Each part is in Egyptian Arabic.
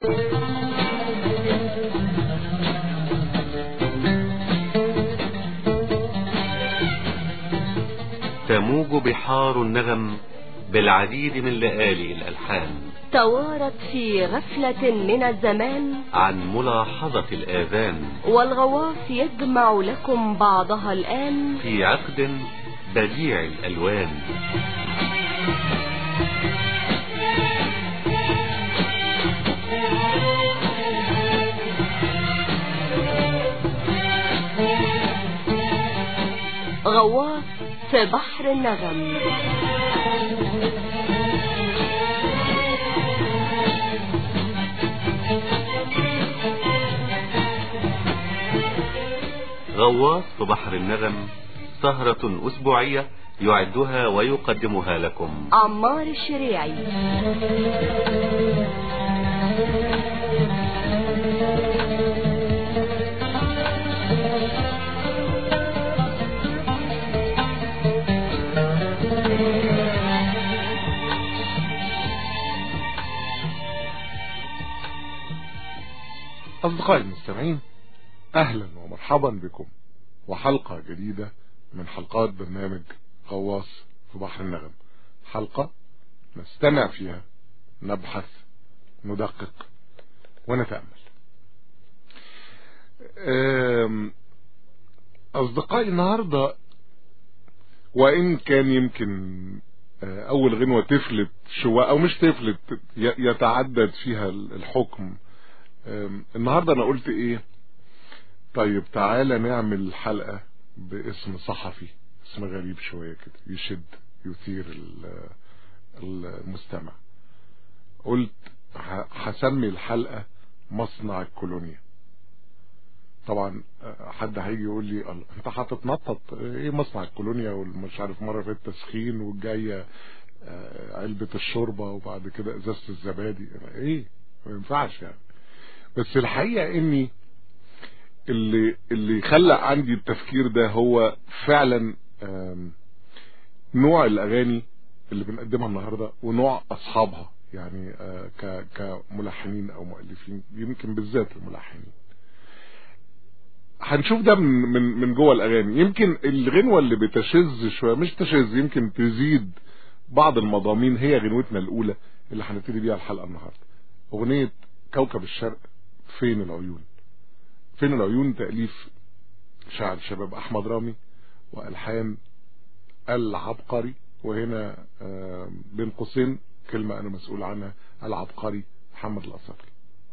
تموج بحار النغم بالعديد من لآلئ الألحان توارت في غفلة من الزمان عن ملاحظة الآذان والغواص يجمع لكم بعضها الآن في عقد بديع الألوان غواص في بحر النغم غواص في بحر النغم سهرة أسبوعية يعدها ويقدمها لكم عمار الشريعي أصدقائي المستمعين أهلا ومرحبا بكم وحلقة جديدة من حلقات برنامج غواص في بحر النغم حلقة نستمع فيها نبحث ندقق ونتأمل أصدقائي النهاردة وإن كان يمكن أول غنوة تفلت شوية أو مش تفلت يتعدد فيها الحكم النهاردة أنا قلت إيه طيب تعالى نعمل حلقة باسم صحفي اسم غريب شوية كده يشد يثير المستمع قلت هسمي الحلقة مصنع الكولونيا طبعا حد هيجي يقول لي انت هتتنطط ايه مصنع الكولونيا والمش عارف مرة في التسخين والجاية علبة الشوربة وبعد كده ازازة الزبادي ايه ما ينفعش يعني بس الحقيقة اني اللي اللي خلق عندي التفكير ده هو فعلا نوع الاغاني اللي بنقدمها النهارده ونوع اصحابها يعني كملحنين او مؤلفين يمكن بالذات الملحنين هنشوف ده من من من جوه الاغاني يمكن الغنوه اللي بتشذ شويه مش تشذ يمكن تزيد بعض المضامين هي غنوتنا الاولى اللي هنبتدي بيها الحلقه النهارده اغنيه كوكب الشرق فين العيون فين العيون تأليف شاعر شباب أحمد رامي وألحان العبقري وهنا بين قوسين كلمة أنا مسؤول عنها العبقري محمد الأصفري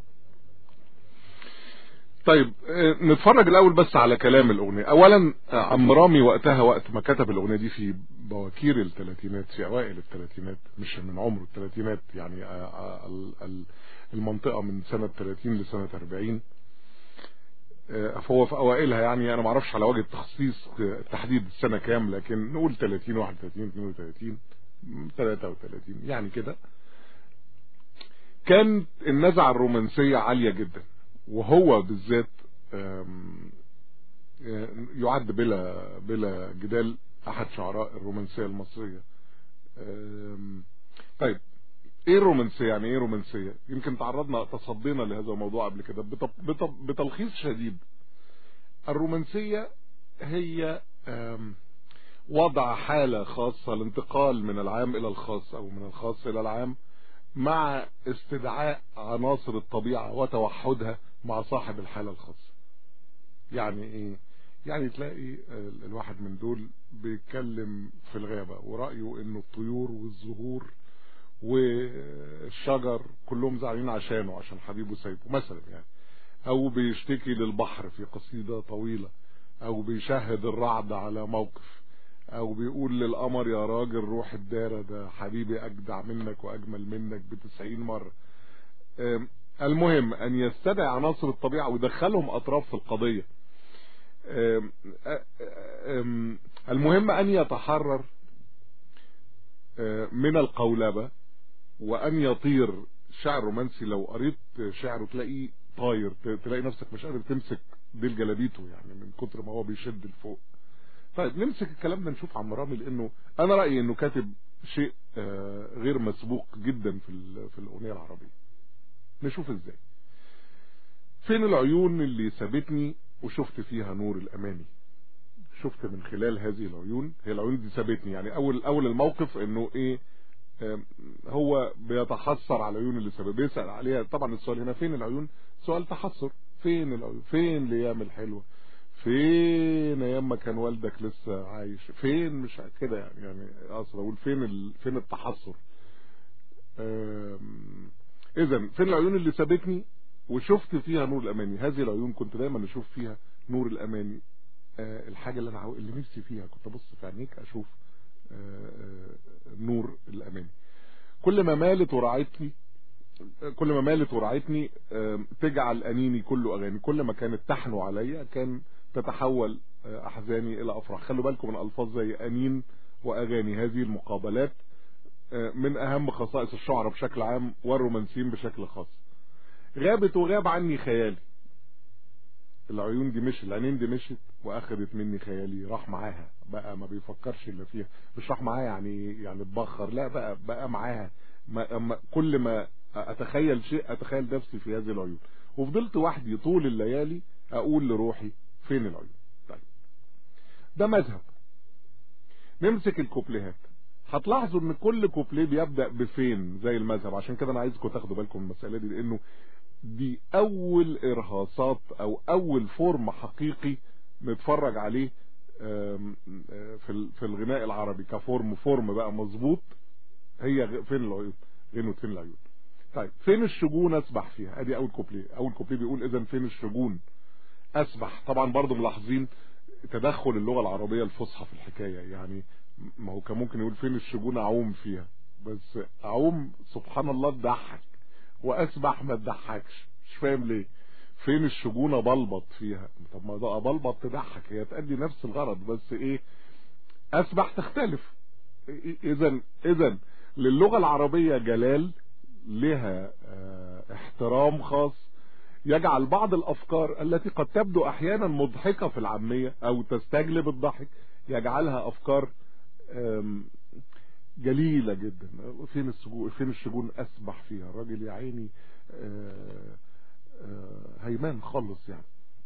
طيب نتفرج الأول بس على كلام الأغنية أولا عم رامي وقتها وقت ما كتب الأغنية دي في بواكير الثلاثينات في أوائل الثلاثينات مش من عمره الثلاثينات يعني المنطقة من سنة 30 لسنة 40 فهو في اوائلها يعني انا ما اعرفش على وجه التخصيص تحديد السنه كام لكن نقول 30 31 32 33 يعني كده كانت النزعه الرومانسيه عاليه جدا وهو بالذات يعد بلا بلا جدال احد شعراء الرومانسيه المصريه طيب ايه الرومانسيه يعني ايه رومانسيه يمكن تعرضنا تصدينا لهذا الموضوع قبل كده بتلخيص شديد الرومانسيه هي وضع حاله خاصه الانتقال من العام الى الخاص او من الخاص الى العام مع استدعاء عناصر الطبيعه وتوحدها مع صاحب الحاله الخاصه يعني ايه يعني تلاقي الواحد من دول بيتكلم في الغابه ورايه انه الطيور والزهور والشجر كلهم زعلانين عشانه عشان حبيبه سايبه مثلا يعني او بيشتكي للبحر في قصيدة طويلة او بيشهد الرعد على موقف او بيقول للقمر يا راجل روح الدارة ده حبيبي اجدع منك واجمل منك بتسعين مرة المهم ان يستدعي عناصر الطبيعة ويدخلهم اطراف في القضية المهم ان يتحرر من القولبة وان يطير شعر رومانسي لو قريت شعره تلاقيه طاير تلاقي نفسك مش قادر تمسك ديل جلابيته يعني من كتر ما هو بيشد لفوق طيب نمسك الكلام ده نشوف عم رامي لانه انا رايي انه كاتب شيء غير مسبوق جدا في في الاغنيه العربيه نشوف ازاي فين العيون اللي سابتني وشفت فيها نور الاماني شفت من خلال هذه العيون هي العيون دي سابتني يعني اول اول الموقف انه ايه هو بيتحسر على العيون اللي سابت بيسأل عليها طبعا السؤال هنا فين العيون سؤال تحسر فين العيون فين الايام الحلوه فين ايام ما كان والدك لسه عايش فين مش كده يعني يعني اقصد اقول فين ال... فين التحسر اذا فين العيون اللي سابتني وشفت فيها نور الاماني هذه العيون كنت دايما اشوف فيها نور الاماني أه الحاجه اللي انا عاو... اللي نفسي فيها كنت ابص في عينيك اشوف أه نور الاماني كل ما مالت ورعتني كل ما مالت ورعتني تجعل انيني كله اغاني كل ما كانت تحنو عليا كان تتحول احزاني الى افراح خلوا بالكم من الفاظ زي انين واغاني هذه المقابلات من اهم خصائص الشعر بشكل عام والرومانسيين بشكل خاص غابت وغاب عني خيالي العيون دي مشت العينين دي مشت واخدت مني خيالي راح معاها بقى ما بيفكرش الا فيها مش راح معاها يعني يعني اتبخر لا بقى بقى معاها ما كل ما اتخيل شيء اتخيل نفسي في هذه العيون وفضلت وحدي طول الليالي اقول لروحي فين العيون طيب ده مذهب نمسك الكوبليهات هتلاحظوا ان كل كوبليه بيبدا بفين زي المذهب عشان كده انا عايزكم تاخدوا بالكم من المساله دي لانه دي اول ارهاصات او اول فورم حقيقي نتفرج عليه في في الغناء العربي كفورم فورم بقى مظبوط هي فين العيون غنوة فين العيون طيب فين الشجون اسبح فيها ادي اول كوبليه اول كوبليه بيقول اذا فين الشجون اسبح طبعا برضو ملاحظين تدخل اللغة العربية الفصحى في الحكاية يعني ما هو كان ممكن يقول فين الشجون اعوم فيها بس اعوم سبحان الله تضحك واسبح ما تضحكش مش فاهم ليه فين الشجونه بلبط فيها طب ما ده بلبط تضحك هي تأدي نفس الغرض بس ايه اسبح تختلف اذا اذا للغه العربيه جلال لها اه احترام خاص يجعل بعض الافكار التي قد تبدو احيانا مضحكه في العاميه او تستجلب الضحك يجعلها افكار جليلة جدا فين السجون فين الشجون اسبح فيها الراجل يا عيني هيمان خالص يعني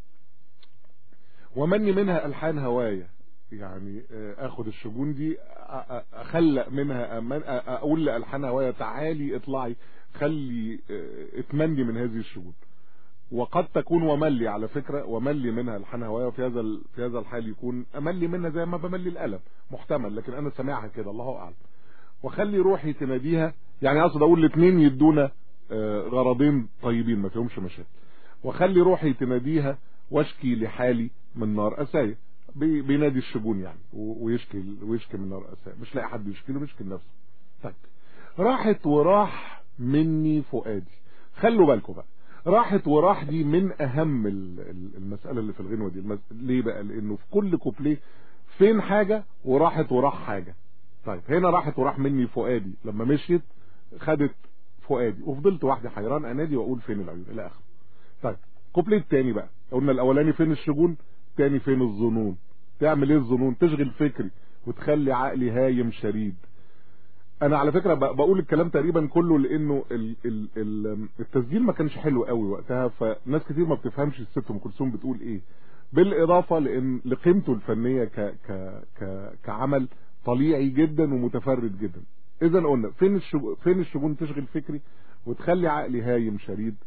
ومني منها الحان هوايا يعني اخد الشجون دي اخلق منها أمن اقول لالحان هوايا تعالي اطلعي خلي اتمني من هذه الشجون وقد تكون وملي على فكرة وملي منها الحان هوايا وفي هذا في هذا الحال يكون املي منها زي ما بملي القلم محتمل لكن انا سامعها كده الله اعلم وخلي روحي تناديها يعني اقصد اقول الاثنين يدونا غرضين طيبين ما فيهمش مشاكل وخلي روحي تناديها واشكي لحالي من نار اسايا بينادي الشجون يعني ويشكي ويشكي من نار اسايا مش لاقي حد يشكي له بيشكي لنفسه طيب راحت وراح مني فؤادي خلوا بالكم بقى راحت وراح دي من اهم المسألة اللي في الغنوة دي المس... ليه بقى لانه في كل كوبليه فين حاجة وراحت وراح حاجة طيب هنا راحت وراح مني فؤادي لما مشيت خدت فؤادي وفضلت وحدي حيران انادي واقول فين العيون الى اخره طيب كوبليه التاني بقى قلنا الاولاني فين الشجون تاني فين الظنون تعمل ايه الظنون تشغل فكري وتخلي عقلي هايم شريد انا على فكرة بقول الكلام تقريبا كله لانه ال ال ال التسجيل ما كانش حلو قوي وقتها فناس كتير ما بتفهمش الست ام كلثوم بتقول ايه بالاضافة لان لقيمته الفنية ك ك ك كعمل طليعي جدا ومتفرد جدا اذا قلنا فين الشجون فين الشجون تشغل فكري وتخلي عقلي هايم شريد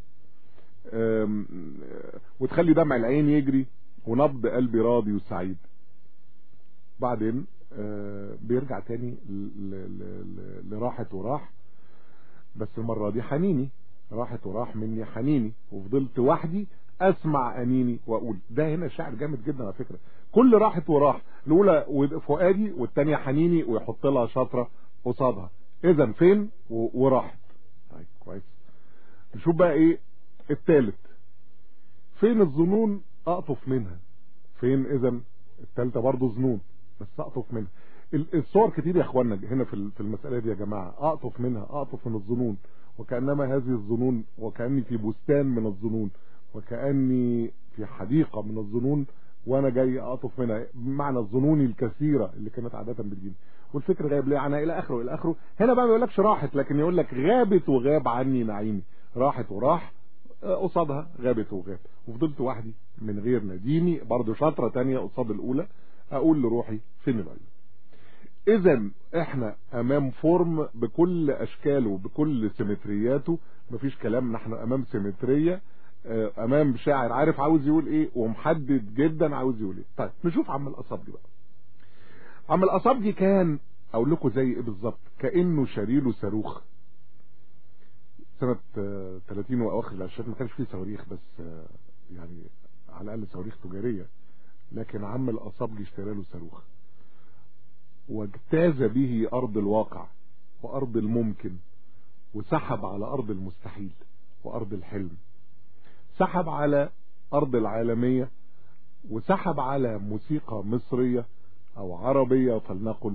وتخلي دمع العين يجري ونبض قلبي راضي وسعيد بعدين بيرجع تاني لراحت وراح بس المرة دي حنيني راحت وراح مني حنيني وفضلت وحدي اسمع انيني واقول ده هنا شعر جامد جدا على فكرة كل راحت وراح الاولى فؤادي والتانية حنيني ويحط لها شطرة قصادها اذا فين وراحت طيب كويس نشوف بقى ايه التالت فين الظنون اقطف منها فين اذا التالتة برضو ظنون بس اقطف منها الصور كتير يا اخوانا هنا في في المسألة دي يا جماعة اقطف منها اقطف من الظنون وكأنما هذه الظنون وكأني في بستان من الظنون وكأني في حديقة من الظنون وانا جاي اقطف منها بمعنى الظنون الكثيرة اللي كانت عادة بتجيني والفكر غايب ليه عنها الى اخره الى اخره هنا بقى ما يقولكش راحت لكن يقول لك غابت وغاب عني نعيمي راحت وراح قصادها غابت وغاب وفضلت وحدي من غير ناديني برضو شطرة تانية قصاد الاولى اقول لروحي فين العيون اذا احنا امام فورم بكل اشكاله بكل سيمترياته مفيش كلام نحن امام سيمترية امام شاعر عارف عاوز يقول ايه ومحدد جدا عاوز يقول ايه طيب نشوف عم الاصابجي بقى عم الاصابجي كان اقول لكم زي ايه بالظبط كانه شاريله صاروخ سنة 30 واواخر العشرينات ما كانش فيه صواريخ بس يعني على الاقل صواريخ تجارية لكن عم الاصابجي اشترى له صاروخ واجتاز به ارض الواقع وارض الممكن وسحب على ارض المستحيل وارض الحلم سحب على ارض العالمية وسحب على موسيقى مصرية او عربية فلنقل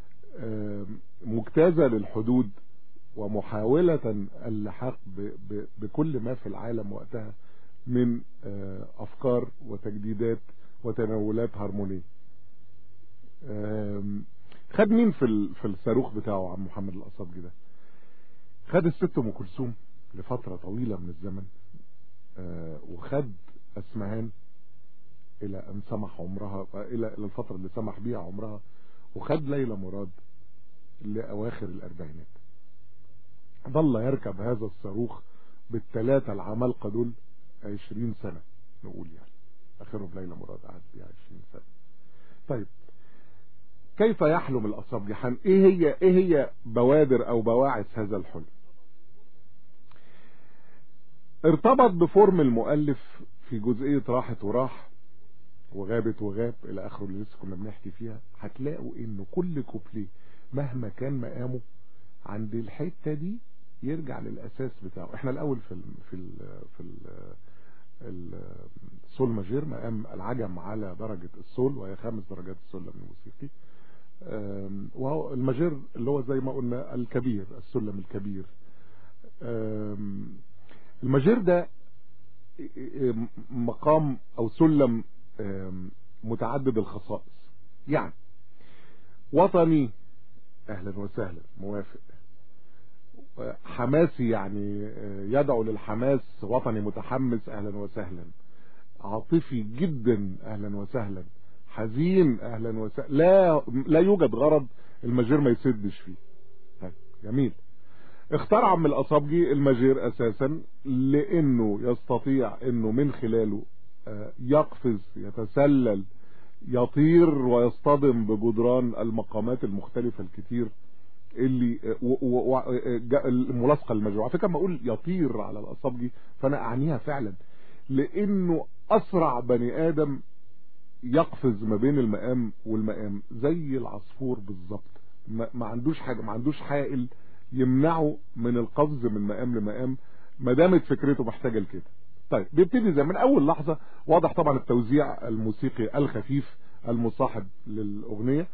مجتازة للحدود ومحاولة اللحاق بكل ما في العالم وقتها من افكار وتجديدات وتناولات هارمونية خد مين في في الصاروخ بتاعه عم محمد الاصابجي ده خد الست ام كلثوم لفترة طويلة من الزمن وخد اسمهان الى ان سمح عمرها الى الفترة اللي سمح بيها عمرها وخد ليلى مراد لاواخر الاربعينات ظل يركب هذا الصاروخ بالثلاثة العمالقة دول عشرين سنة نقول يعني اخرهم ليلى مراد قعد بيها عشرين سنة طيب كيف يحلم الاصابجي حن ايه هي ايه هي بوادر او بواعث هذا الحلم ارتبط بفورم المؤلف في جزئية راحت وراح وغابت وغاب الى اخره اللي لسه كنا بنحكي فيها هتلاقوا انه كل كوبليه مهما كان مقامه عند الحتة دي يرجع للاساس بتاعه احنا الاول في ال في ال في ال السول ماجير مقام العجم على درجة السول وهي خامس درجات السلم الموسيقي وهو الماجير اللي هو زي ما قلنا الكبير السلم الكبير الماجير ده مقام او سلم متعدد الخصائص يعني وطني اهلا وسهلا موافق حماسي يعني يدعو للحماس وطني متحمس اهلا وسهلا عاطفي جدا اهلا وسهلا حزين اهلا وسهلا لا لا يوجد غرض الماجير ما يسدش فيه طيب جميل اختار عم الاصابجي الماجير اساسا لانه يستطيع انه من خلاله يقفز يتسلل يطير ويصطدم بجدران المقامات المختلفة الكتير اللي الملاصقة للمجموعة فكرة ما اقول يطير على الاصابجي فانا اعنيها فعلا لانه اسرع بني ادم يقفز ما بين المقام والمقام زي العصفور بالظبط ما, ما عندوش حاجة ما عندوش حائل يمنعه من القفز من مقام لمقام ما دامت فكرته محتاجة لكده طيب بيبتدي زي من اول لحظة واضح طبعا التوزيع الموسيقي الخفيف المصاحب للاغنية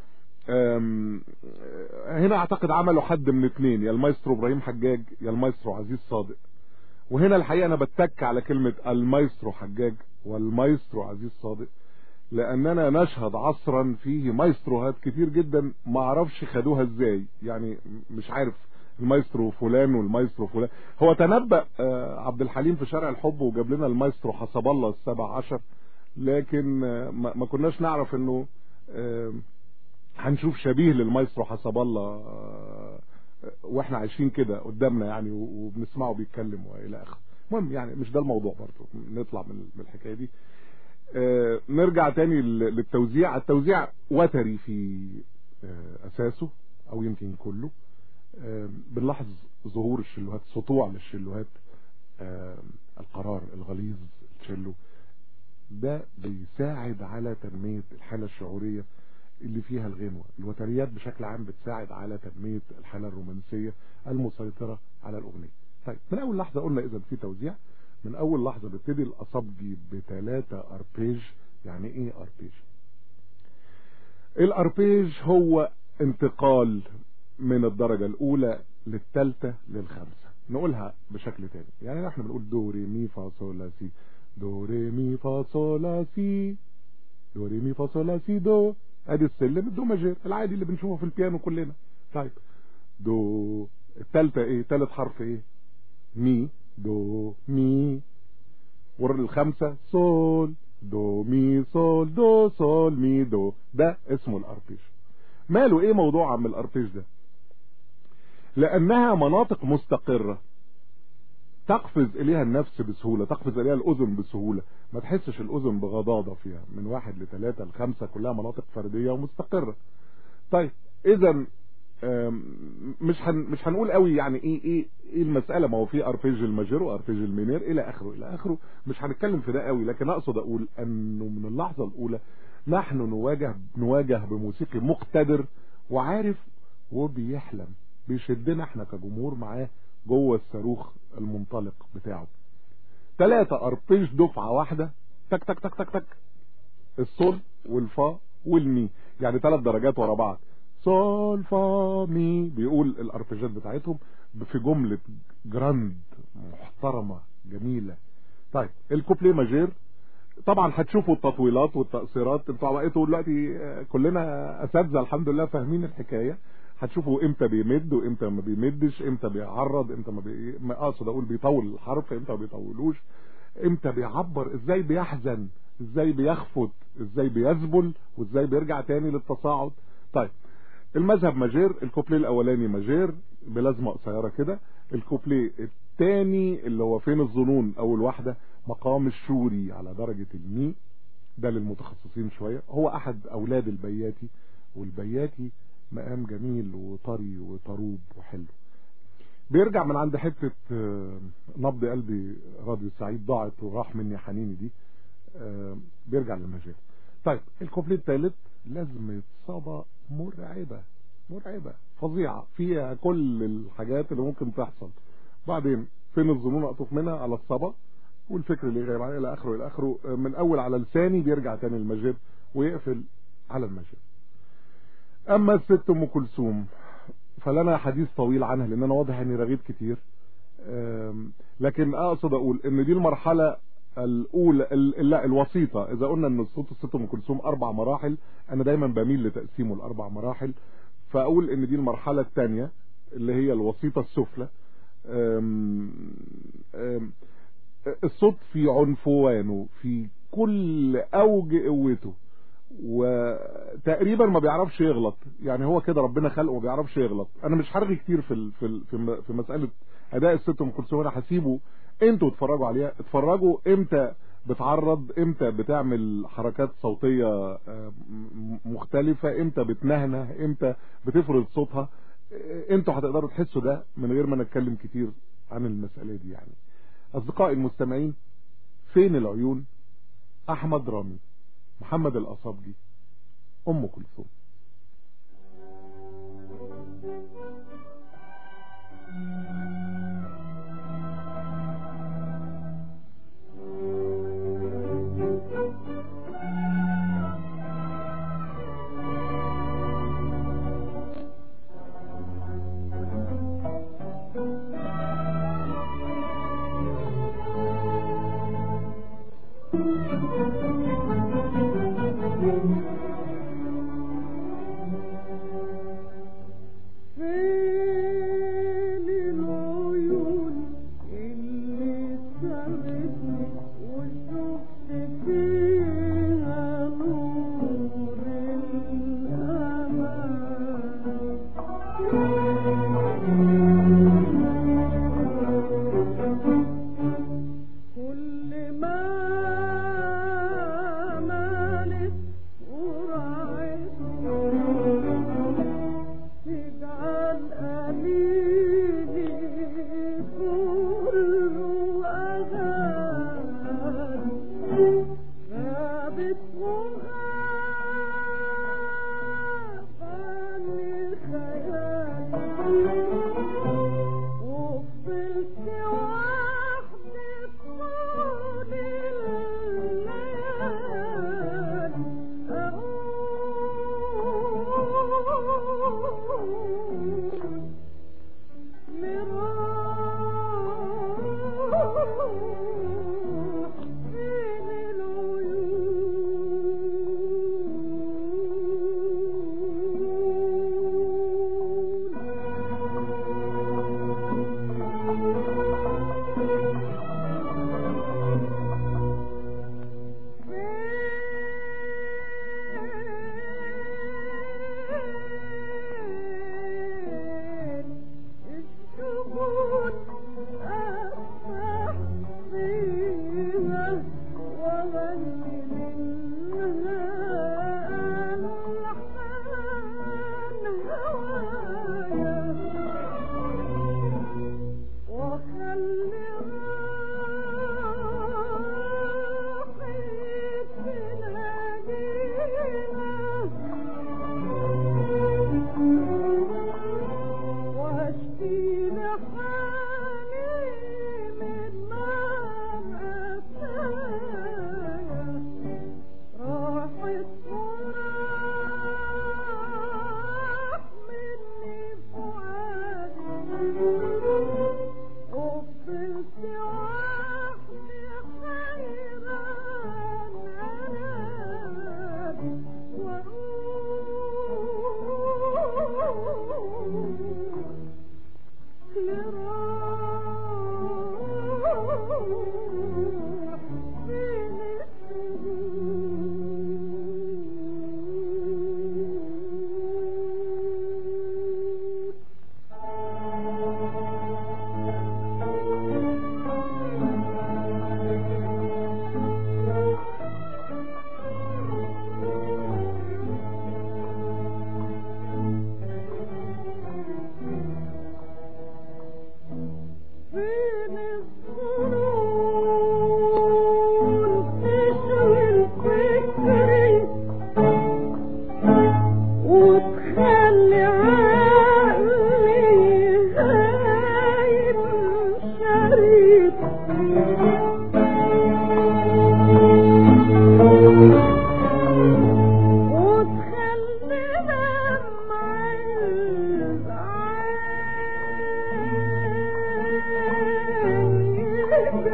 هنا اعتقد عملوا حد من اتنين يا المايسترو ابراهيم حجاج يا المايسترو عزيز صادق وهنا الحقيقة انا بتك على كلمة المايسترو حجاج والمايسترو عزيز صادق لاننا نشهد عصرا فيه مايستروهات كتير جدا ما اعرفش خدوها ازاي يعني مش عارف المايسترو فلان والمايسترو فلان هو تنبأ عبد الحليم في شارع الحب وجاب لنا المايسترو حسب الله السبع عشر لكن ما كناش نعرف انه هنشوف شبيه للمايسترو حسب الله واحنا عايشين كده قدامنا يعني وبنسمعه بيتكلم والى اخره المهم يعني مش ده الموضوع برضه نطلع من الحكايه دي آه نرجع تاني للتوزيع التوزيع وتري في آه اساسه او يمكن كله آه بنلاحظ ظهور الشلوهات سطوع للشلوهات القرار الغليظ الشلو ده بيساعد على تنمية الحالة الشعورية اللي فيها الغنوة الوتريات بشكل عام بتساعد على تنمية الحالة الرومانسية المسيطرة على الأغنية طيب من أول لحظة قلنا إذا في توزيع من اول لحظة بيبتدي الاصابجي بتلاتة اربيج يعني ايه اربيج الاربيج هو انتقال من الدرجة الاولى للتالتة للخامسة نقولها بشكل تاني يعني احنا بنقول دو ري مي فا صول لا سي دو ري مي فا صول لا سي دو ري مي فا صول لا سي دو ادي السلم الدو ماجير العادي اللي بنشوفه في البيانو كلنا طيب دو التالتة ايه تالت حرف ايه مي دو مي والخمسة سول دو مي سول دو سول مي دو ده اسمه الاربيج ماله ايه موضوع عم الاربيج ده لانها مناطق مستقرة تقفز اليها النفس بسهولة تقفز اليها الاذن بسهولة ما تحسش الاذن بغضاضة فيها من واحد لثلاثة لخمسة كلها مناطق فردية ومستقرة طيب اذا مش هن مش هنقول قوي يعني ايه ايه ايه المساله ما هو في اربيج الماجير واربيج المينير الى اخره الى اخره مش هنتكلم في ده قوي لكن اقصد اقول انه من اللحظه الاولى نحن نواجه نواجه بموسيقي مقتدر وعارف وبيحلم بيشدنا احنا كجمهور معاه جوه الصاروخ المنطلق بتاعه ثلاثة اربيج دفعة واحدة تك تك تك تك تك الصول والفا والمي يعني ثلاث درجات ورا بعض سول فا مي بيقول الاربيجات بتاعتهم في جملة جراند محترمة جميلة طيب الكوبليه ماجير طبعا هتشوفوا التطويلات والتقصيرات انتوا بقيتوا دلوقتي كلنا اساتذه الحمد لله فاهمين الحكايه هتشوفوا امتى بيمد وامتى ما بيمدش امتى بيعرض امتى ما بي... ما اقصد اقول بيطول الحرف امتى ما بيطولوش امتى بيعبر ازاي بيحزن ازاي بيخفت ازاي بيذبل وازاي بيرجع تاني للتصاعد طيب المذهب ماجير الكوبليه الاولاني ماجير بلازمه قصيره كده الكوبليه الثاني اللي هو فين الظنون اول واحده مقام الشوري على درجه المي ده للمتخصصين شويه هو احد اولاد البياتي والبياتي مقام جميل وطري وطروب وحلو بيرجع من عند حته نبض قلبي راضي سعيد ضاعت وراح مني حنيني دي بيرجع للماجير طيب الكوبليه الثالث لازمه صبا مرعبة مرعبة فظيعة فيها كل الحاجات اللي ممكن تحصل بعدين فين الظنون اقطف منها على الصبا والفكر اللي غايب عليه الى اخره الى اخره من اول على لساني بيرجع تاني المجد ويقفل على المجد اما الست ام كلثوم فلنا حديث طويل عنها لان انا واضح اني رغيت كتير لكن اقصد اقول ان دي المرحلة الاولى لا الوسيطة اذا قلنا ان صوت الست ام كلثوم اربع مراحل انا دايما بميل لتقسيمه لاربع مراحل فاقول ان دي المرحلة الثانية اللي هي الوسيطة السفلى الصوت في عنفوانه في كل اوج قوته وتقريبا ما بيعرفش يغلط يعني هو كده ربنا خلقه ما بيعرفش يغلط انا مش هرغي كتير في في في مساله اداء الست ام كلثوم انا هسيبه انتوا اتفرجوا عليها اتفرجوا امتى بتعرض امتى بتعمل حركات صوتية مختلفة امتى بتنهنه امتى بتفرض صوتها انتوا هتقدروا تحسوا ده من غير ما نتكلم كتير عن المسألة دي يعني اصدقائي المستمعين فين العيون احمد رامي محمد الاصابجي ام كلثوم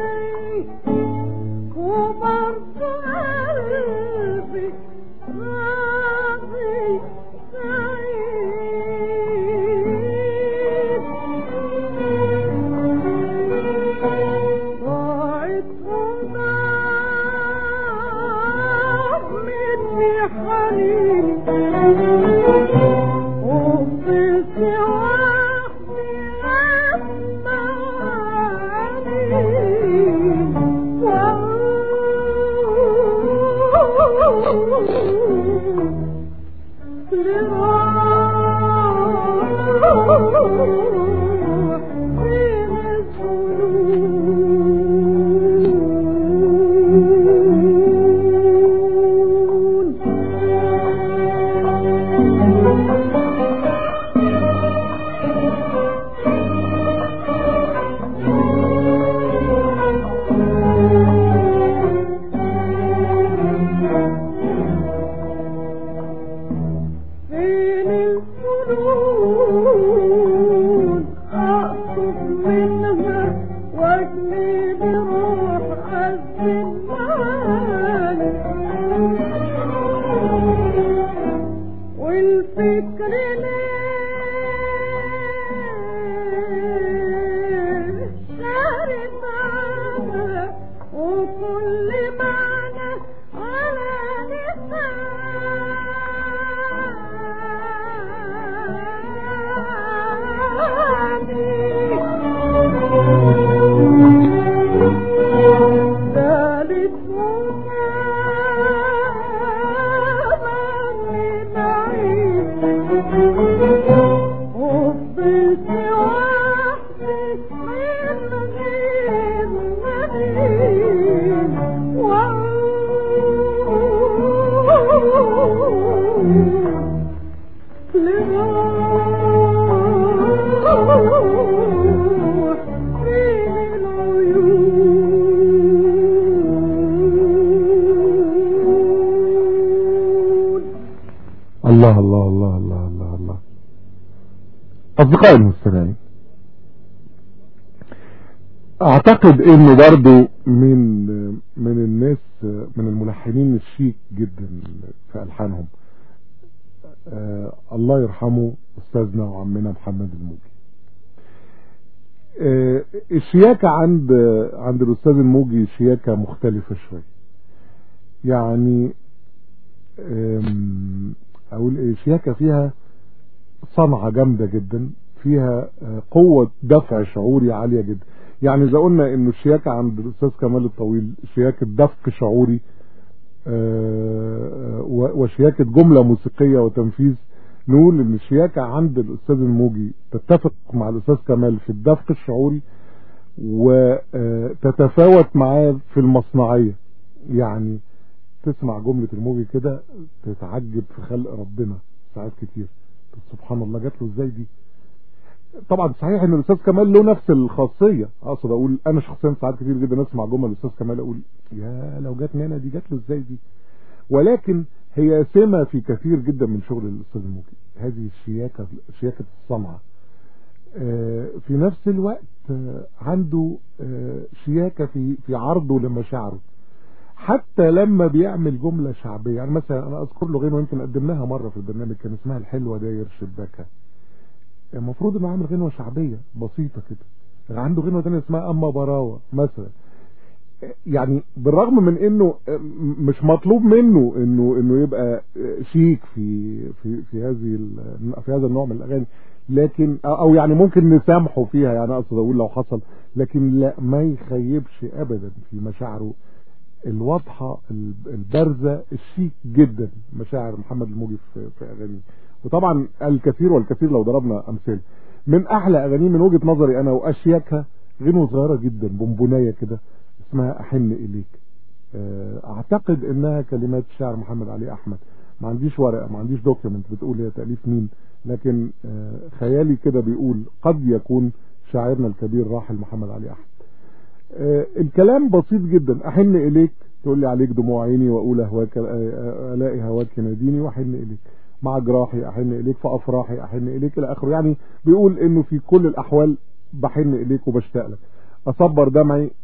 الله الله الله الله الله الله أصدقائي المستمعين أعتقد إنه برضو من من الناس من الملحنين الشيك جدا في ألحانهم آه الله يرحمه أستاذنا وعمنا محمد الموجي آه الشياكة عند عند الأستاذ الموجي شياكة مختلفة شوية يعني اقول ايه شياكة فيها صنعة جامدة جدا فيها قوة دفع شعوري عالية جدا يعني اذا قلنا انه الشياكة عند الاستاذ كمال الطويل شياكة دفق شعوري وشياكة جملة موسيقية وتنفيذ نقول ان الشياكة عند الاستاذ الموجي تتفق مع الاستاذ كمال في الدفق الشعوري وتتفاوت معاه في المصنعية يعني تسمع جملة الموجي كده تتعجب في خلق ربنا ساعات كتير سبحان الله جات له ازاي دي طبعا صحيح ان الاستاذ كمال له نفس الخاصية اقصد اقول انا شخصيا ساعات كتير جدا اسمع جمل الاستاذ كمال اقول يا لو جاتني انا دي جات له ازاي دي ولكن هي سمة في كثير جدا من شغل الاستاذ الموجي هذه الشياكة شياكة الصنعة في نفس الوقت عنده شياكة في في عرضه لمشاعره حتى لما بيعمل جملة شعبية يعني مثلا انا اذكر له غنوة يمكن قدمناها مرة في البرنامج كان اسمها الحلوة داير شباكها المفروض انه عامل غنوة شعبية بسيطة كده عنده غنوة تانية اسمها اما براوة مثلا يعني بالرغم من انه مش مطلوب منه انه انه يبقى شيك في في في هذه في هذا النوع من الاغاني لكن او يعني ممكن نسامحه فيها يعني اقصد اقول لو حصل لكن لا ما يخيبش ابدا في مشاعره الواضحة البارزة الشيك جدا مشاعر محمد الموجي في, في اغانيه وطبعا الكثير والكثير لو ضربنا امثال من احلى اغانيه من وجهة نظري انا واشياكها غنوة صغيرة جدا بونبوناية كده اسمها احن اليك اعتقد انها كلمات شاعر محمد علي احمد ما عنديش ورقة ما عنديش دوكيومنت بتقول هي تأليف مين لكن خيالي كده بيقول قد يكون شاعرنا الكبير راحل محمد علي احمد الكلام بسيط جدا احن اليك تقول لي عليك دموع عيني واقول اهواك الاقي هواك يناديني واحن اليك مع جراحي احن اليك في افراحي احن اليك الى اخره يعني بيقول انه في كل الاحوال بحن اليك وبشتاق لك اصبر دمعي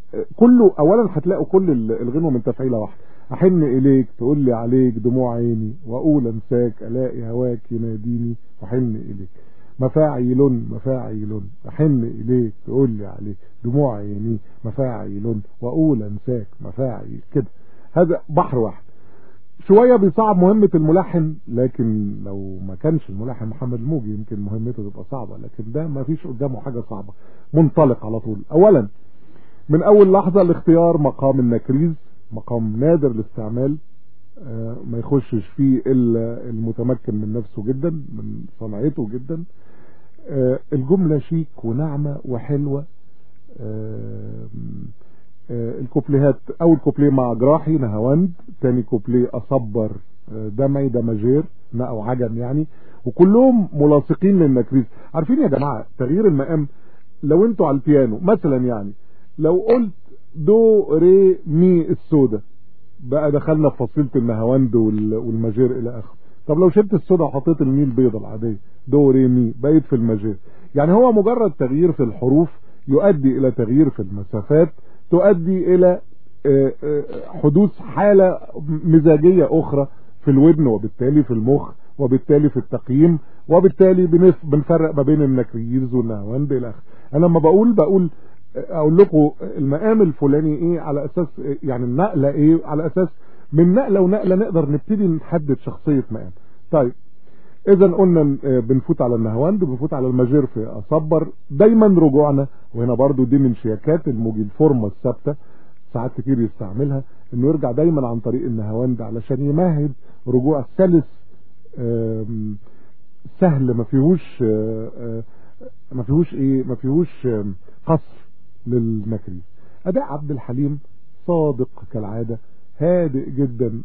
كله اولا هتلاقوا كل الغنوة من تفعيلة واحدة احن اليك تقول لي عليك دموع عيني واقول انساك الاقي هواك يناديني واحن اليك مفاعيل مفاعيل احن اليك تقول لي عليك دموع عيني مفاعيل واقول انساك مفاعيل كده هذا بحر واحد شوية بيصعب مهمة الملحن لكن لو ما كانش الملحن محمد الموجي يمكن مهمته تبقى صعبة لكن ده ما فيش قدامه حاجة صعبة منطلق على طول اولا من اول لحظة الاختيار مقام النكريز مقام نادر الاستعمال ما يخشش فيه الا المتمكن من نفسه جدا من صنعته جدا الجملة شيك وناعمة وحلوة الكوبليهات اول كوبليه مع جراحي نهاوند تاني كوبليه اصبر دمعي دمجير او عجم يعني وكلهم ملاصقين للنكريز عارفين يا جماعة تغيير المقام لو انتوا على البيانو مثلا يعني لو قلت دو ري مي السودا بقى دخلنا في فصيلة النهاوند والمجير الى اخره طب لو شلت السودا وحطيت المي البيضة العادية دو ري مي بقيت في المجير يعني هو مجرد تغيير في الحروف يؤدي الى تغيير في المسافات تؤدي الى حدوث حالة مزاجية اخرى في الودن وبالتالي في المخ وبالتالي في التقييم وبالتالي بنفرق ما بين النكريز والنهاوند الى اخره انا لما بقول بقول اقول لكم المقام الفلاني ايه على اساس يعني النقلة ايه على اساس من نقلة ونقلة نقدر نبتدي نحدد شخصية مقام طيب اذا قلنا بنفوت على النهواند وبنفوت على المجير في اصبر دايما رجوعنا وهنا برضو دي من شياكات الموجي الفورمة الثابتة ساعات كتير يستعملها انه يرجع دايما عن طريق النهواند علشان يمهد رجوع سلس سهل ما فيهوش ما فيهوش ايه ما فيهوش قصر للنكري اداء عبد الحليم صادق كالعادة هادئ جدا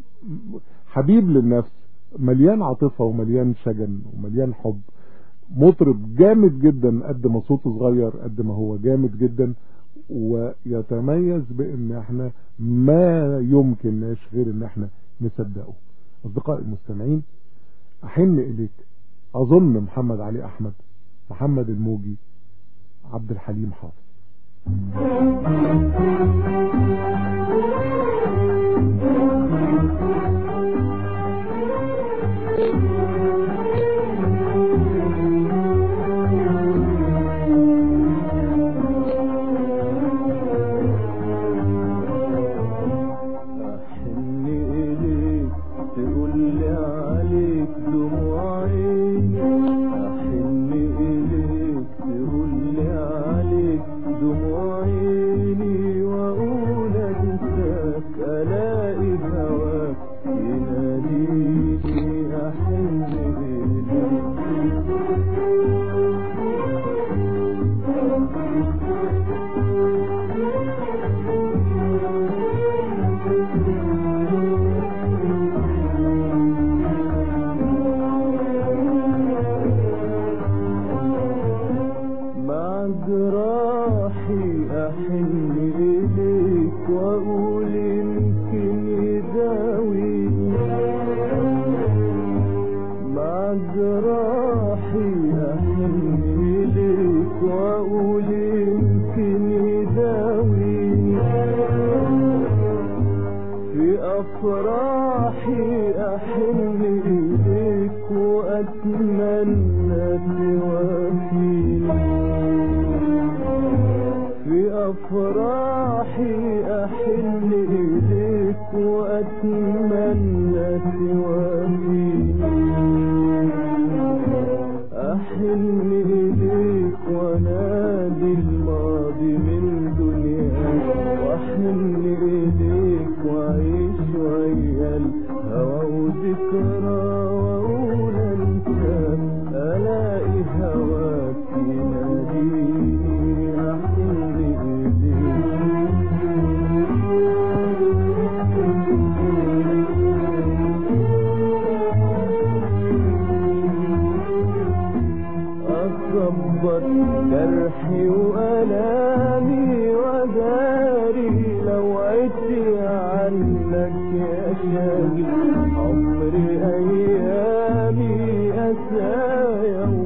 حبيب للنفس مليان عاطفة ومليان شجن ومليان حب مطرب جامد جدا قد ما صوته صغير قد ما هو جامد جدا ويتميز بان احنا ما يمكنناش غير ان احنا نصدقه اصدقائي المستمعين احن اليك اظن محمد علي احمد محمد الموجي عبد الحليم حافظ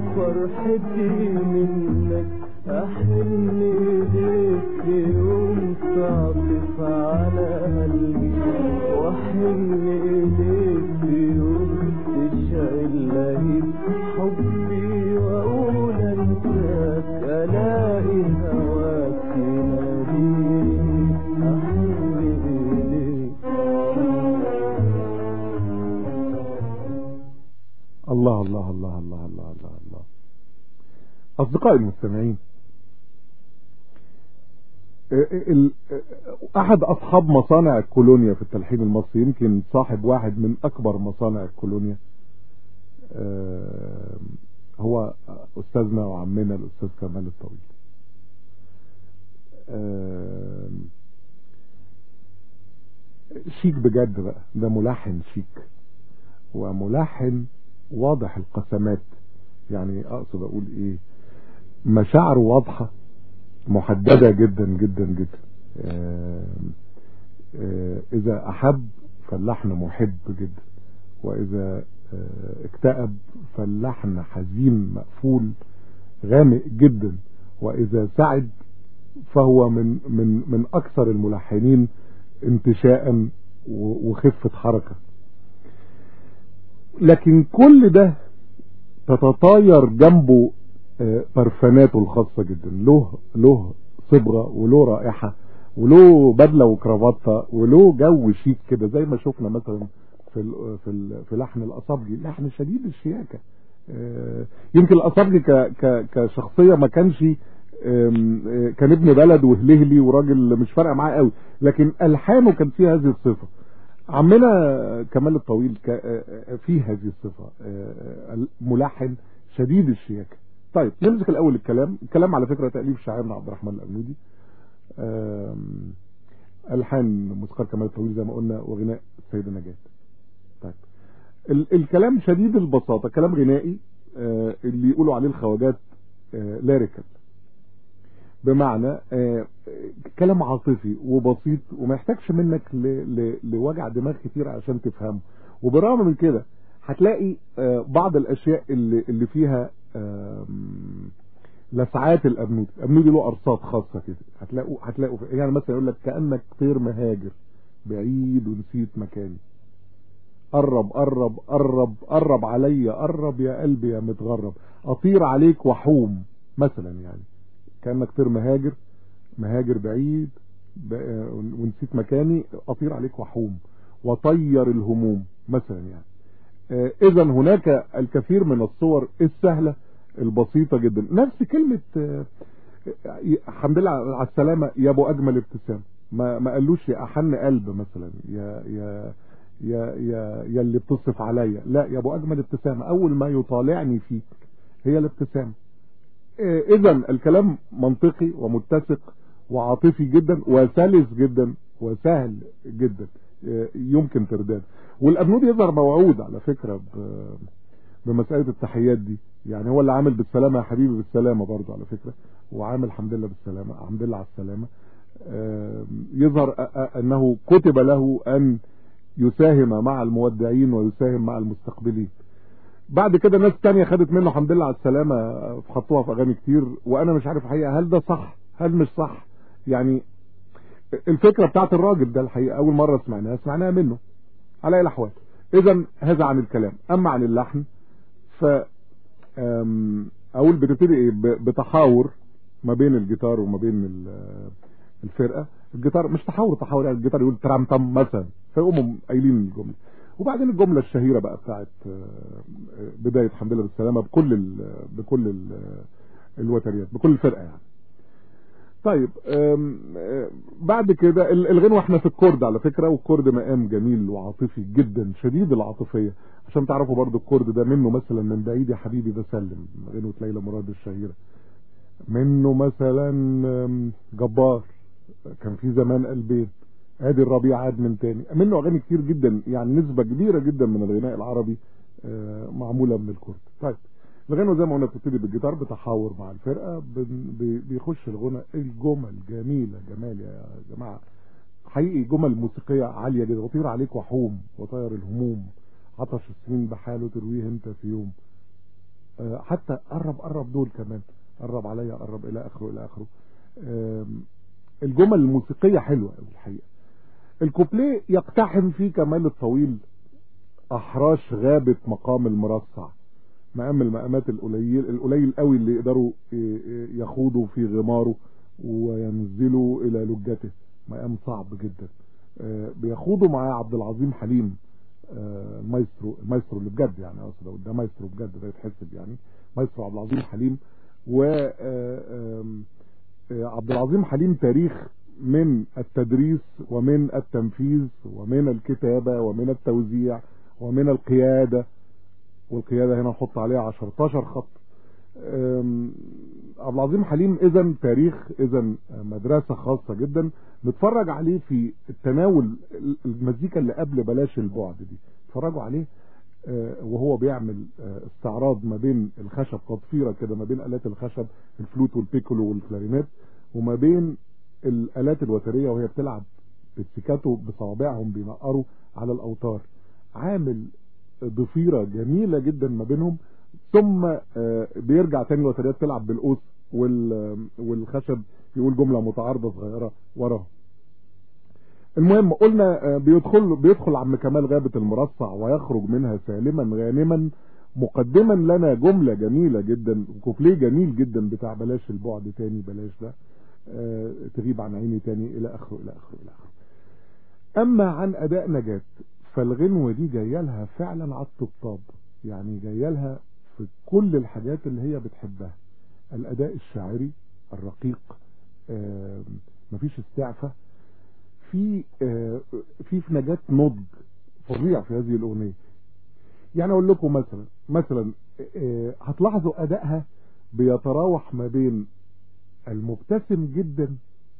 فرحتي منك أحن ليك يوم عاطف على قلبي وحن إليك في يوم تشعل لهيب حبي وأقول أنساك ألاقي هواك يناديني أحن إليك الله الله الله الله الله الله الله أصدقائي المستمعين ال- أحد أصحاب مصانع الكولونيا في التلحين المصري يمكن صاحب واحد من أكبر مصانع الكولونيا آه، هو أستاذنا وعمنا الأستاذ كمال الطويل آه، شيك بجد بقى ده ملحن شيك وملحن واضح القسمات يعني اقصد اقول ايه مشاعره واضحة محددة جدا جدا جدا آم، آه، اذا احب فاللحن محب جدا واذا آه، اكتئب فاللحن حزين مقفول غامق جدا واذا سعد فهو من من من اكثر الملحنين انتشاء و- وخفة حركة لكن كل ده تتطاير جنبه آه، برفاناته الخاصة جدا له له صبغة وله رائحة وله بدلة وكرافتة وله جو شيك كده زي ما شفنا مثلا في ال في ال في لحن الأصابجي لحن شديد الشياكة آه، يمكن الأصابجي ك ك كشخصية ما كانش آم، آه، كان ابن بلد وهلهلي وراجل مش فارقه معاه قوي لكن ألحانه كان فيها هذه الصفة عمنا كمال الطويل ك- آه، فيه هذه الصفة آه، ملحن شديد الشياكة طيب نمسك الأول الكلام الكلام على فكرة تأليف شاعرنا عبد الرحمن الأبنودي آم، ألحان موسيقار كمال الطويل زي ما قلنا وغناء السيدة نجاة طيب ال- الكلام شديد البساطة كلام غنائي آه، اللي يقولوا عليه الخواجات لاريكال بمعنى آه، كلام عاطفي وبسيط وما يحتاجش منك ل- ل- لوجع دماغ كتير عشان تفهمه وبرغم من كده هتلاقي آه، بعض الاشياء اللي اللي فيها آم، لسعات الابنودي الابنودي له ارصاد خاصه كده هتلاقوا هتلاقوا يعني مثلا يقول لك كانك طير مهاجر بعيد ونسيت مكاني قرب قرب قرب قرب عليا قرب يا قلبي يا متغرب اطير عليك وحوم مثلا يعني كانك طير مهاجر مهاجر بعيد ب- ونسيت مكاني اطير عليك وحوم وطير الهموم مثلا يعني اذا هناك الكثير من الصور السهلة البسيطة جدا نفس كلمة آه، آه، الحمد لله على السلامة يا ابو اجمل ابتسام ما ما قالوش يا احن قلب مثلا يا يا يا يا يا اللي بتصف عليا لا يا ابو اجمل ابتسامة اول ما يطالعني فيك هي الابتسامة اذا الكلام منطقي ومتسق وعاطفي جدا وسلس جدا وسهل جدا آه، يمكن ترداد والابنودي يظهر موعود على فكرة ب- بمسألة التحيات دي يعني هو اللي عامل بالسلامة يا حبيبي بالسلامة برضو على فكرة وعامل الحمد لله بالسلامة الحمد لله على السلامة آه، يظهر أ- أ- انه كتب له ان يساهم مع المودعين ويساهم مع المستقبلين بعد كده ناس تانية خدت منه الحمد لله على السلامة حطوها في اغاني كتير وانا مش عارف الحقيقة هل ده صح هل مش صح يعني الفكرة بتاعت الراجل ده الحقيقة اول مرة سمعناها سمعناها منه على اي الاحوال اذا هذا عن الكلام اما عن اللحن ف أم، اقول بتبتدي ايه ب- بتحاور ما بين الجيتار وما بين ال- الفرقة الجيتار مش تحاور تحاور يعني الجيتار يقول ترام تم مثلا فيقوموا قايلين الجملة وبعدين الجملة الشهيرة بقى بتاعت آه، بداية الحمد لله بالسلامة بكل ال بكل ال الوتريات بكل الفرقة يعني طيب أم، أه، بعد كده ال- الغنوة احنا في الكورد على فكرة والكورد مقام جميل وعاطفي جدا شديد العاطفية عشان تعرفوا برضو الكورد ده منه مثلا من بعيد يا حبيبي بسلم غنوة ليلى مراد الشهيرة منه مثلا أم، جبار كان في زمان قلبين ادي الربيع عاد من تاني منه اغاني كتير جدا يعني نسبة كبيرة جدا من الغناء العربي أه، معمولة من الكورد طيب الغنوة زي ما قلنا بتبتدي بالجيتار بتحاور مع الفرقة بن- بي- بيخش الغنى الجمل جميلة جمال يا جماعة حقيقي جمل موسيقية عالية جدا وطير عليك وحوم وطير الهموم عطش السنين بحاله ترويه انت في يوم آه، حتى قرب قرب دول كمان قرب عليا قرب الى اخره الى اخره آم، الجمل الموسيقية حلوة قوي الحقيقة الكوبليه يقتحم فيه كمال الطويل احراش غابة مقام المرصع مقام المقامات القليل القليل قوي اللي يقدروا يخوضوا في غماره وينزلوا الى لجته مقام صعب جدا بيخوضوا معاه عبد العظيم حليم المايسترو المايسترو اللي بجد يعني اقصد ده مايسترو بجد ده يتحسب يعني مايسترو عبد العظيم حليم و عبد العظيم حليم تاريخ من التدريس ومن التنفيذ ومن الكتابة ومن التوزيع ومن القيادة والقيادة هنا نحط عليها 10 خط عبد العظيم حليم اذا تاريخ اذا مدرسة خاصة جدا نتفرج عليه في التناول المزيكا اللي قبل بلاش البعد دي اتفرجوا عليه وهو بيعمل استعراض ما بين الخشب تطفيرة كده ما بين آلات الخشب الفلوت والبيكولو والكلارينات وما بين الآلات الوترية وهي بتلعب بالسيكاتو بصوابعهم بينقروا على الأوتار عامل ضفيرة جميلة جدا ما بينهم ثم بيرجع تاني الوتريات تلعب بالقوس والخشب يقول جملة متعارضة صغيرة وراها المهم قلنا بيدخل بيدخل عم كمال غابة المرصع ويخرج منها سالما غانما مقدما لنا جملة جميلة جدا كوبليه جميل جدا بتاع بلاش البعد تاني بلاش ده اه تغيب عن عيني تاني الى اخره الى اخره الى اخره اما عن اداء نجاة فالغنوة دي جايه لها فعلا على الطبطاب يعني جايه لها في كل الحاجات اللي هي بتحبها الاداء الشاعري الرقيق اه مفيش استعفاء في اه في في نجاة نضج فظيع في هذه الاغنيه يعني اقول لكم مثلا مثلا هتلاحظوا ادائها بيتراوح ما بين المبتسم جدا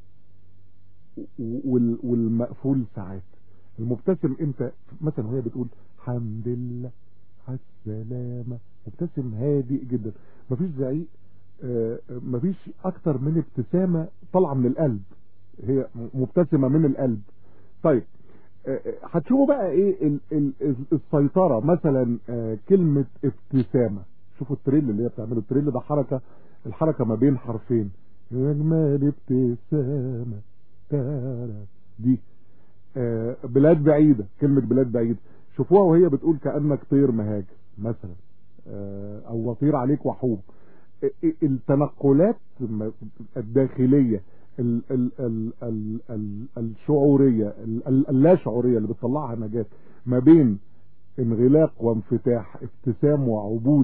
والمقفول ساعات المبتسم امتى مثلا وهي بتقول حمد لله على السلامة مبتسم هادئ جدا مفيش زعيق مفيش اكتر من ابتسامة طالعة من القلب هي مبتسمة من القلب طيب هتشوفوا بقى ايه السيطرة مثلا كلمة ابتسامة شوفوا التريل اللي هي بتعمله التريل ده حركة الحركة ما بين حرفين اجمل ابتسامة تارا دي بلاد بعيدة كلمة بلاد بعيدة شوفوها وهي بتقول كأنك طير مهاجر مثلا او وطير عليك وحوم التنقلات الداخلية ال ال ال ال ال الشعورية اللا شعورية اللي بتطلعها نجاة ما بين انغلاق وانفتاح ابتسام وعبوس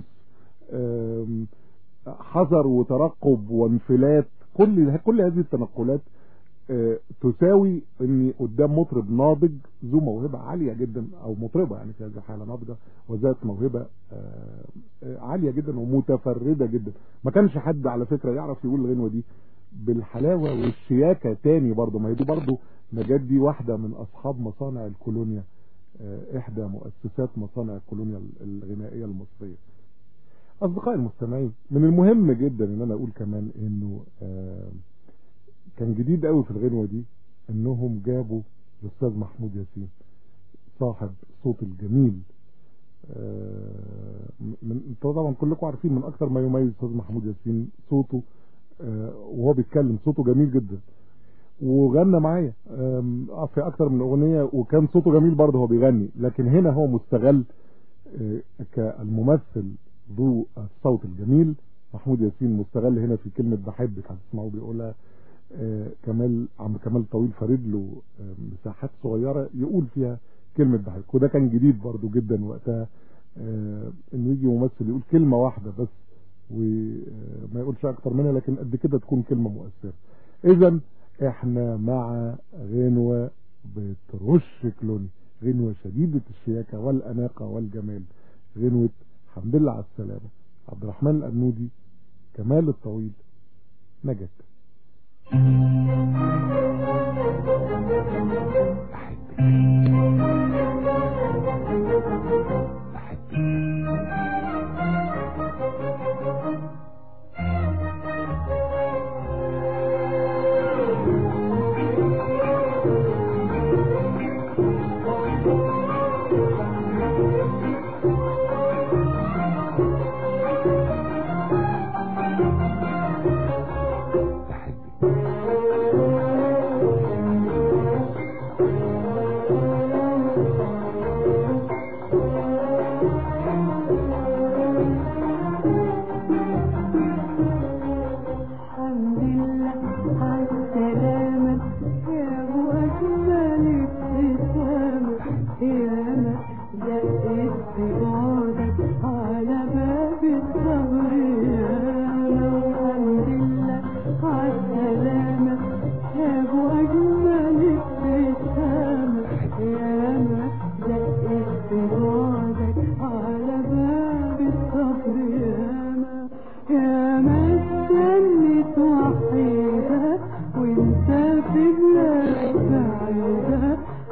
حذر وترقب وانفلات كل كل هذه التنقلات تساوي اني قدام مطرب ناضج ذو موهبة عالية جدا او مطربة يعني في هذه الحالة ناضجة وذات موهبة عالية جدا ومتفردة جدا ما كانش حد على فكرة يعرف يقول الغنوة دي بالحلاوة والشياكة تاني برضه ما هي دي برضه نجاة دي واحدة من اصحاب مصانع الكولونيا احدى مؤسسات مصانع الكولونيا الغنائية المصرية اصدقائي المستمعين من المهم جدا ان انا اقول كمان انه كان جديد قوي في الغنوة دي انهم جابوا الاستاذ محمود ياسين صاحب صوت الجميل من طبعا كلكم عارفين من اكثر ما يميز الاستاذ محمود ياسين صوته وهو بيتكلم صوته جميل جدا وغنى معايا في اكثر من اغنيه وكان صوته جميل برضه هو بيغني لكن هنا هو مستغل كالممثل ذو الصوت الجميل محمود ياسين مستغل هنا في كلمه بحبك هتسمعوا بيقولها آه كمال عم كمال طويل فارد له آه مساحات صغيره يقول فيها كلمه بحبك وده كان جديد برضو جدا وقتها آه انه يجي ممثل يقول كلمه واحده بس وما يقولش اكتر منها لكن قد كده تكون كلمه مؤثره اذا احنا مع غنوه بترش كلوني غنوه شديده الشياكه والاناقه والجمال غنوه الحمد لله على السلامه عبد الرحمن الأنودي كمال الطويل نجد أحبك أحبك أحبك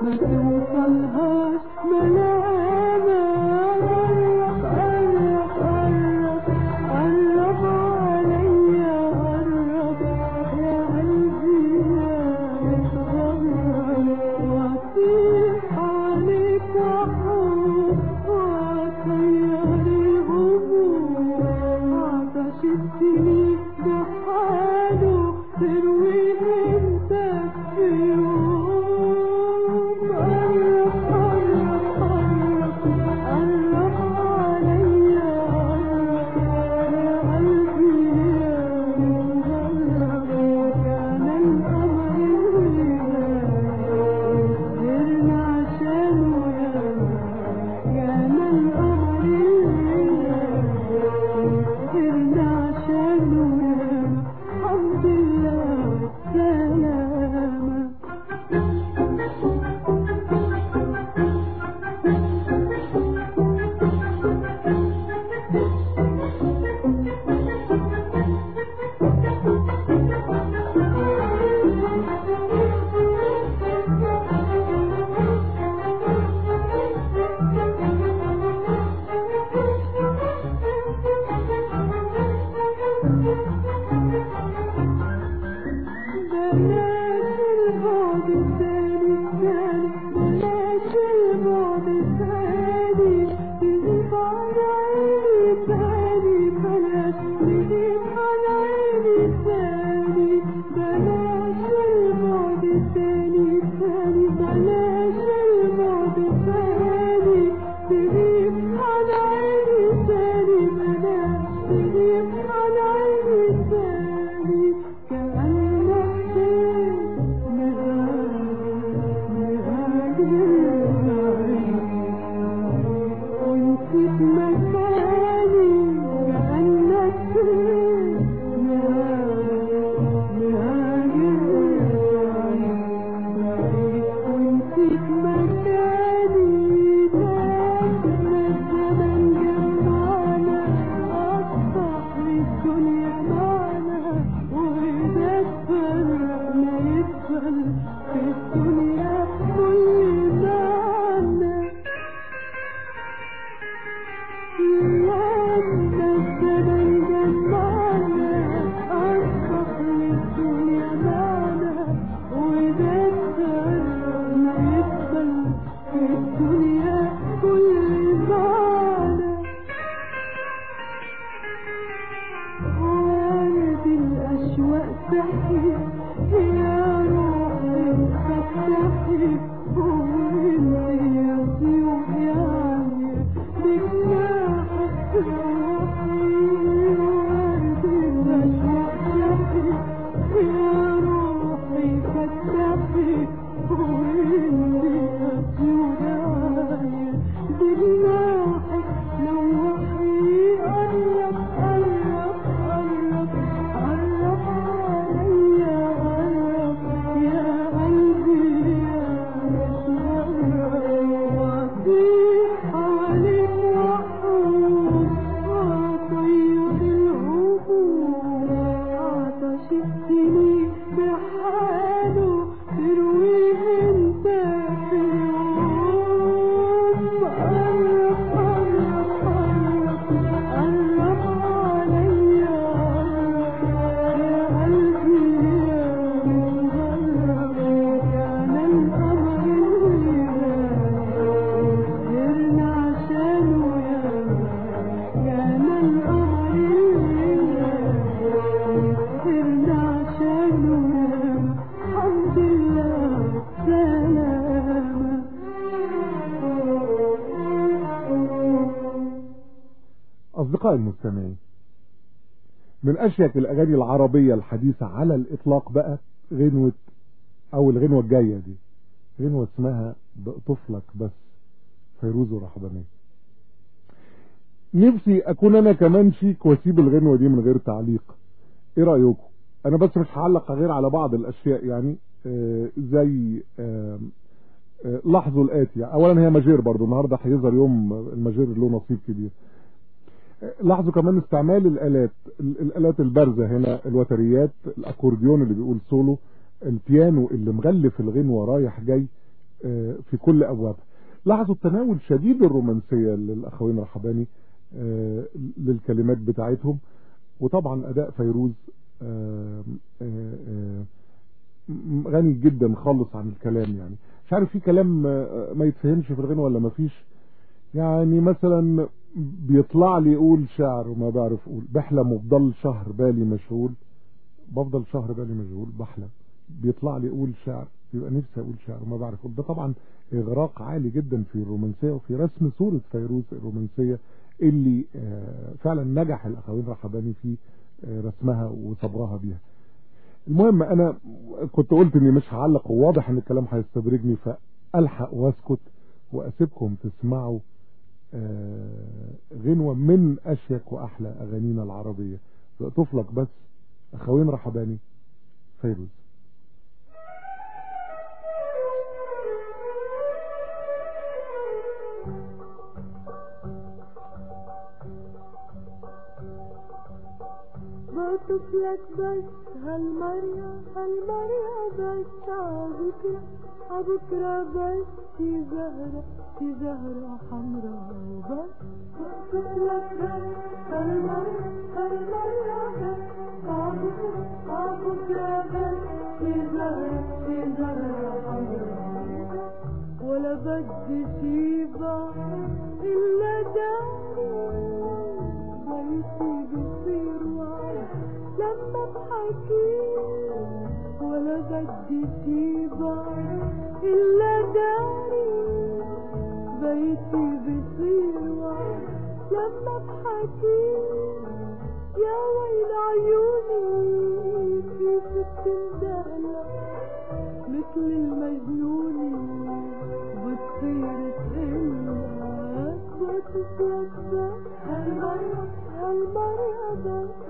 ما توصلهاش ملامة قرب قرب قرب عليا قرب يا قلبي يا متغرب واطيح عليك وحوم واطير الهموم عطش السنين بحاله ترويه انت في يوم قرب قرب قرب قرب عليا قرب يا قلبي يا متغرب كان القمر سهرنا عشانه يا كان القمر سهرنا عشانه يا الحمد لله سلامة بلاش البعد الثاني الثاني بلاش البعد الثاني تغيب على عيني ثاني بلاش تغيب على عيني ثاني بلاش البعد الثاني الثاني بلاش البعد الثاني تغيب على عيني ثاني بلاش تغيب على عيني ثاني كأنك شيء ونسيت مكاني كأنك شيء ونسيت مكاني لكن الزمن جمعنا أصبح للدنيا معنا وإذا تفرقنا يدخل في الدنيا كل معنى لأن الزمن جمعنا أصبح للدنيا معنا وإذا تفرقنا يدخل في الدنيا كل معنى وارد الأشواق تحيي يا روحي فتحي وانتي يا ضيوف يا عالية بجناحك روحي وارد الأشواق تحيي يا روحي فتحي وانتي يا ضيوف يا عالية بجناحك لوحي قرب قرب قرب قرب عليا قرب يا قلبي يا متغرب واطيح حواليك وحوم واطير الهموم عطش السنين بحاله ترويه انت في يوم قرب قرب قرب قرب عليا قرب يا قلبي يا متغرب كان القمر سهرنا عشانه يا كان القمر سهرنا عشانه يا الحمد لله سلامة أصدقائي المستمعين من أشيك الأغاني العربية الحديثة على الإطلاق بقى غنوة أو الغنوة الجاية دي غنوة اسمها طفلك بس فيروز الرحبانية نفسي أكون أنا كمان شيك وأسيب الغنوة دي من غير تعليق إيه رأيكم أنا بس مش هعلق غير على بعض الأشياء يعني آه زي آه آه لاحظوا الآتي أولا هي ماجير برضو النهاردة هيظهر يوم الماجير له نصيب كبير لاحظوا كمان استعمال الالات الالات البارزه هنا الوتريات الاكورديون اللي بيقول سولو البيانو اللي مغلف الغنوه رايح جاي آه، في كل أبوابها لاحظوا التناول شديد الرومانسية للأخوين رحباني آه، للكلمات بتاعتهم وطبعا أداء فيروز آه، آه، آه، م- غني جدا خالص عن الكلام يعني مش عارف في كلام آه، ما يتفهمش في الغنى ولا ما فيش يعني مثلا بيطلع لي يقول شعر وما بعرف اقول بحلم وبضل شهر بالي مشغول بفضل شهر بالي مشغول بحلم بيطلع لي يقول شعر يبقى نفسي اقول شعر وما بعرف اقول ده طبعا اغراق عالي جدا في الرومانسيه وفي رسم صوره فيروز الرومانسيه اللي آه، فعلا نجح الاخوين رحباني في آه، رسمها وصبرها بيها المهم انا كنت قلت اني مش هعلق وواضح ان الكلام هيستدرجني فالحق واسكت واسيبكم تسمعوا آه، غنوة من اشيك واحلى اغانينا العربية طفلك بس اخوين رحباني فيروز بوصف لك بس هالمرة هالمرة بس عبكرة عبكرة بس في زهرة في زهرة حمراء بس بوصف لك بس هالمرة هالمرة بس عبكرة عبكرة بس في زهرة في زهرة حمراء ولا بدي شيبة إلا داري بيتي بصير وعد لما بحكي ولا بدي شيبة إلا داري بيتي بصير وعد لما بحكي يا ويل عيوني كيف بتندهلك مثل المجنون بتصير تقلك بتصلك بس هالمرة هالمرة بس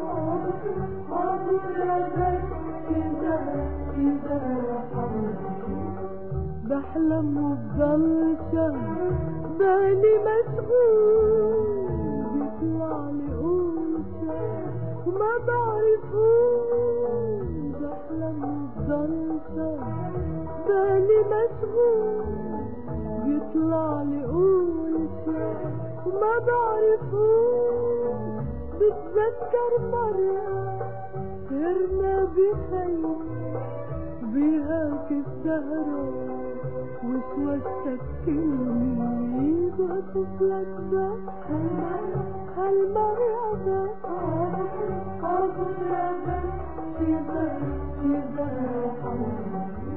عبكرة بس في زهرة في زهرة بحلم وبضل شهر بالي مشغول بيطلع لي قول شهر وما بعرفوش بحلم وبضل شهر بالي مشغول بيطلع لي قول شهر وما بعرفوش بتذكر مرة سهرنا بخير بهاك السهرة وش وشكلني بوصف لك بس هالمرة هالمرة بس عبرة بس في زهر في زهر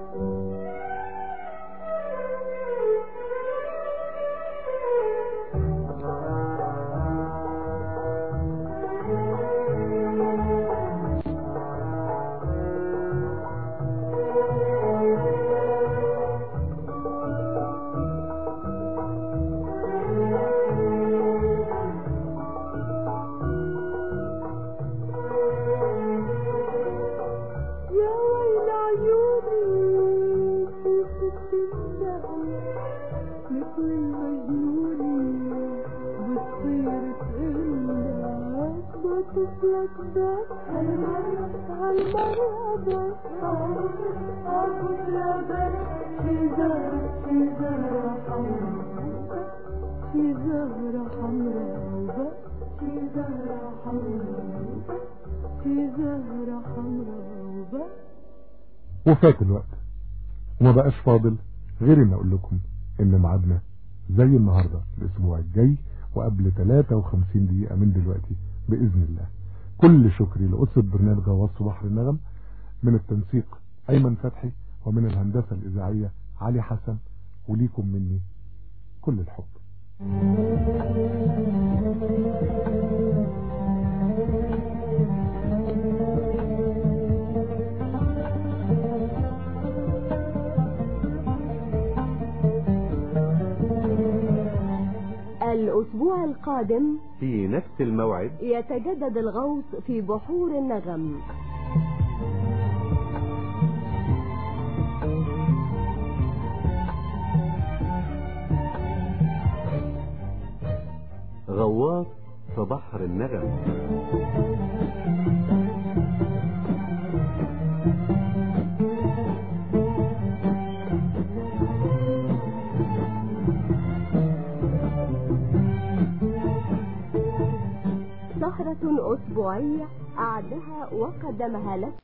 يا ويل عيوني كيف بتندهلك مثل المجنون بتصير تقلك بوصفلك بس هالمرة هالمرة بس عبكرة بس في زهرة في زهرة حمراء في زهرة حمراء بس في زهرة حمراء في زهرة حمراء وبس وفات الوقت وما بقاش فاضل غير ان اقول لكم ان ميعادنا زي النهاردة الاسبوع الجاي وقبل 53 دقيقة من دلوقتي باذن الله كل شكري لأسرة برنامج غواص بحر النغم من التنسيق ايمن فتحي ومن الهندسة الاذاعية علي حسن وليكم مني كل الحب الأسبوع القادم في نفس الموعد يتجدد الغوص في بحور النغم غواص في بحر النغم سهرة أسبوعية أعدها وقدمها لك